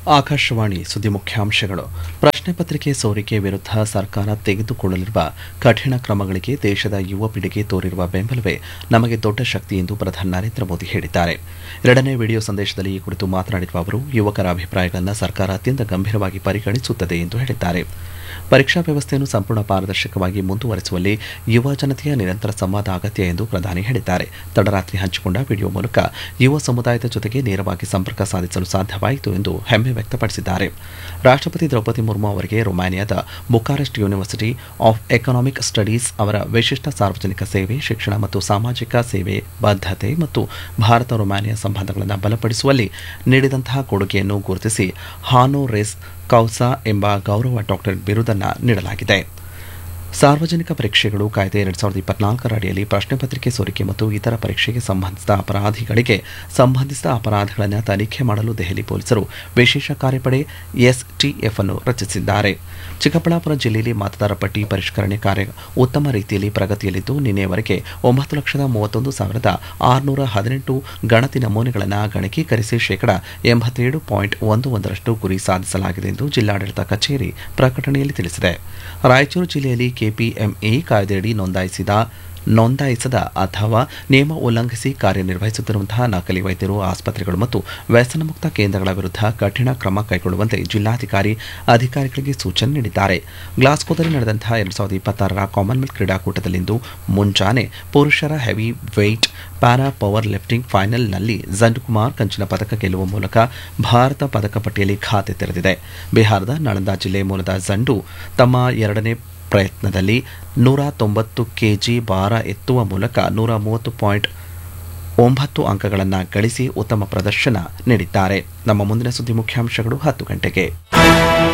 ಆಕಾಶವಾಣಿ ಸುದ್ದಿ ಮುಖ್ಯಾಂಶಗಳು ಪ್ರಶ್ನೆ ಪತ್ರಿಕೆ ಸೋರಿಕೆ ವಿರುದ್ಧ ಸರ್ಕಾರ ತೆಗೆದುಕೊಳ್ಳಲಿರುವ ಕಠಿಣ ಕ್ರಮಗಳಿಗೆ ದೇಶದ ಯುವ ಪೀಳಿಗೆ ತೋರಿರುವ ಬೆಂಬಲವೇ ನಮಗೆ ದೊಡ್ಡ ಶಕ್ತಿ ಎಂದು ಪ್ರಧಾನಿ ನರೇಂದ್ರ ಮೋದಿ ಹೇಳಿದ್ದಾರೆ ಎರಡನೇ ವಿಡಿಯೋ ಸಂದೇಶದಲ್ಲಿ ಈ ಕುರಿತು ಮಾತನಾಡಿರುವ ಅವರು ಯುವಕರ ಅಭಿಪ್ರಾಯಗಳನ್ನು ಸರ್ಕಾರ ಅತ್ಯಂತ ಗಂಭೀರವಾಗಿ ಪರಿಗಣಿಸುತ್ತದೆ ಎಂದು ಹೇಳಿದ್ದಾರೆ ಪರೀಕ್ಷಾ ವ್ಯವಸ್ಥೆಯನ್ನು ಸಂಪೂರ್ಣ ಪಾರದರ್ಶಕವಾಗಿ ಮುಂದುವರೆಸುವಲ್ಲಿ ಯುವ ಜನತೆಯ ನಿರಂತರ ಸಂವಾದ ಅಗತ್ಯ ಎಂದು ಪ್ರಧಾನಿ ಹೇಳಿದ್ದಾರೆ ತಡರಾತ್ರಿ ಹಂಚಿಕೊಂಡ ವಿಡಿಯೋ ಮೂಲಕ ಯುವ ಸಮುದಾಯದ ಜೊತೆಗೆ ನೇರವಾಗಿ ಸಂಪರ್ಕ ಸಾಧಿಸಲು ಸಾಧ್ಯವಾಯಿತು ಎಂದು ಹೆಮ್ಮೆ ವ್ಯಕ್ತಪಡಿಸಿದ್ದಾರೆ ರಾಷ್ಟ್ರಪತಿ ದ್ರೌಪದಿ ಮುರ್ಮು ಅವರಿಗೆ ರೊಮಾನಿಯಾದ Bucharest university of economic studies ಅವರ ವಿಶಿಷ್ಟ ಸಾರ್ವಜನಿಕ ಸೇವೆ ಶಿಕ್ಷಣ ಮತ್ತು ಸಾಮಾಜಿಕ ಸೇವೆ ಬದ್ಧತೆ ಮತ್ತು ಭಾರತ ರೊಮಾನಿಯಾ ಸಂಬಂಧಗಳನ್ನು ಬಲಪಡಿಸುವಲ್ಲಿ ನೀಡಿದಂತಹ ಕೊಡುಗೆಯನ್ನು ಗುರುತಿಸಿ ಹಾನೋ ರೆಸ್ ಕೌಸಾ ಎಂಬ ಗೌರವ ಡಾಕ್ಟರೇಟ್ ಬಿರುದನ್ನು ನೀಡಲಾಗಿದೆ ಸಾರ್ವಜನಿಕ ಪರೀಕ್ಷೆಗಳು ಕಾಯ್ದೆ ಎರಡ್ ಸಾವಿರದ ಇಪ್ಪತ್ನಾಲ್ಕರ ಅಡಿಯಲ್ಲಿ ಪ್ರಶ್ನೆ ಪತ್ರಿಕೆ ಸೋರಿಕೆ ಮತ್ತು ಇತರ ಪರೀಕ್ಷೆಗೆ ಸಂಬಂಧಿಸಿದ ಅಪರಾಧಿಗಳಿಗೆ ಸಂಬಂಧಿಸಿದ ಅಪರಾಧಗಳನ್ನು ತನಿಖೆ ಮಾಡಲು ದೆಹಲಿ ಪೊಲೀಸರು ವಿಶೇಷ ಕಾರ್ಯಪಡೆ ಎಸ್ಟಿಎಫ್ ಅನ್ನು ರಚಿಸಿದ್ದಾರೆ ಚಿಕ್ಕಬಳ್ಳಾಪುರ ಜಿಲ್ಲೆಯಲ್ಲಿ ಮತದಾರ ಪಟ್ಟಿ ಪರಿಷ್ಕರಣೆ ಕಾರ್ಯ ಉತ್ತಮ ರೀತಿಯಲ್ಲಿ ಪ್ರಗತಿಯಲ್ಲಿದ್ದು ನಿನ್ನೆಯವರೆಗೆ ಒಂಬತ್ತು ಲಕ್ಷದ ಮೂವತ್ತೊಂದು ಸಾವಿರದ ಆರುನೂರ ಹದಿನೆಂಟು ಗಣತಿ ನಮೂನೆಗಳನ್ನು ಗಣಕೀಕರಿಸಿ ಶೇಕಡ ಎಂಬತ್ತೇಳು ಪಾಯಿಂಟ್ ಒಂದು ಒಂದರಷ್ಟು ಗುರಿ ಸಾಧಿಸಲಾಗಿದೆ ಎಂದು ಜಿಲ್ಲಾಡಳಿತ ಕಚೇರಿ ಪ್ರಕಟಣೆಯಲ್ಲಿ ತಿಳಿಸಿದೆ ರಾಯಚೂರು ಜಿಲ್ಲೆಯಲ್ಲಿ ಕೆಪಿಎಂಎ ಕಾಯ್ದೆಯಡಿ ನೋಂದಾಯಿಸಿದ ನೋಂದಾಯಿಸದ ಅಥವಾ ನಿಯಮ ಉಲ್ಲಂಘಿಸಿ ಕಾರ್ಯನಿರ್ವಹಿಸುತ್ತಿರುವಂತಹ ನಕಲಿ ವೈದ್ಯರು ಆಸ್ಪತ್ರೆಗಳು ಮತ್ತು ವ್ಯಸನಮುಕ್ತ ಕೇಂದ್ರಗಳ ವಿರುದ್ಧ ಕಠಿಣ ಕ್ರಮ ಕೈಗೊಳ್ಳುವಂತೆ ಜಿಲ್ಲಾಧಿಕಾರಿ ಅಧಿಕಾರಿಗಳಿಗೆ ಸೂಚನೆ ನೀಡಿದ್ದಾರೆ ಗ್ಲಾಸ್ಕೋದಲ್ಲಿ ನಡೆದಂತಹ ಎರಡು ಸಾವಿರದ ಇಪ್ಪತ್ತಾರರ ಕಾಮನ್ವೆಲ್ತ್ ಕ್ರೀಡಾಕೂಟದಲ್ಲಿಂದು ಮುಂಜಾನೆ ಪುರುಷರ heavy weight para power lifting ಫೈನಲ್ನಲ್ಲಿ ಜಂಡುಕುಮಾರ್ ಕಂಚಿನ ಪದಕ ಗೆಲ್ಲುವ ಮೂಲಕ ಭಾರತ ಪದಕ ಪಟ್ಟಿಯಲ್ಲಿ ಖಾತೆ ತೆರೆದಿದೆ ಬಿಹಾರದ ನಳಂದ ಜಿಲ್ಲೆ ಮೂಲದ ಜಂಡು ತಮ್ಮ ಎರಡನೇ ಪ್ರಯತ್ನದಲ್ಲಿ ನೂರ ತೊಂಬತ್ತು ಕೆಜಿ ಭಾರ ಎತ್ತುವ ಮೂಲಕ ನೂರ ಮೂವತ್ತು ಪಾಯಿಂಟ್ ಒಂಬತ್ತು ಅಂಕಗಳನ್ನು ಗಳಿಸಿ ಉತ್ತಮ ಪ್ರದರ್ಶನ ನೀಡಿದ್ದಾರೆ ನಮ್ಮ ಮುಂದಿನ ಸುದ್ದಿ ಮುಖ್ಯಾಂಶಗಳು ಹತ್ತು ಗಂಟೆಗೆ